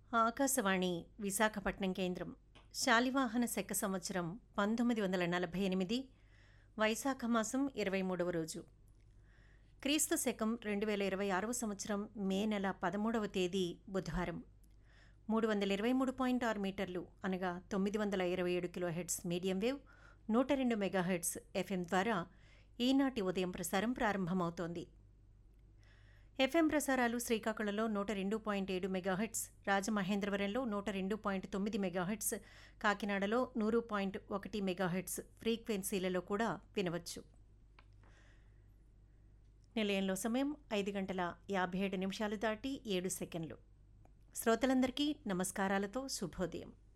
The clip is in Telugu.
ఆకాశవాణి విశాఖపట్నం కేంద్రం శాలివాహన శక సంవత్సరం పంతొమ్మిది వందల నలభై ఎనిమిది వైశాఖ మాసం ఇరవై మూడవ రోజు క్రీస్తు శకం రెండు వేల ఇరవై ఆరవ సంవత్సరం మే నెల పదమూడవ తేదీ బుధవారం మూడు వందల ఇరవై మూడు పాయింట్ ఆరు మీటర్లు అనగా తొమ్మిది వందల ఇరవై ఏడు కిలో హెడ్స్ మీడియం వేవ్ నూట రెండు మెగాహెడ్స్ ఎఫ్ఎం ద్వారా ఈనాటి ఉదయం ప్రసారం ప్రారంభమవుతోంది ఎఫ్ఎం ప్రసారాలు శ్రీకాకుళంలో నూట రెండు పాయింట్ ఏడు మెగాహెట్స్ రాజమహేంద్రవరంలో నూట రెండు పాయింట్ తొమ్మిది మెగాహెట్స్ కాకినాడలో నూరు పాయింట్ ఒకటి మెగాహెట్స్ ఫ్రీక్వెన్సీలలో కూడా వినవచ్చు నిలయంలో సమయం ఐదు గంటల యాభై ఏడు నిమిషాలు దాటి ఏడు సెకండ్లు శ్రోతలందరికీ నమస్కారాలతో శుభోదయం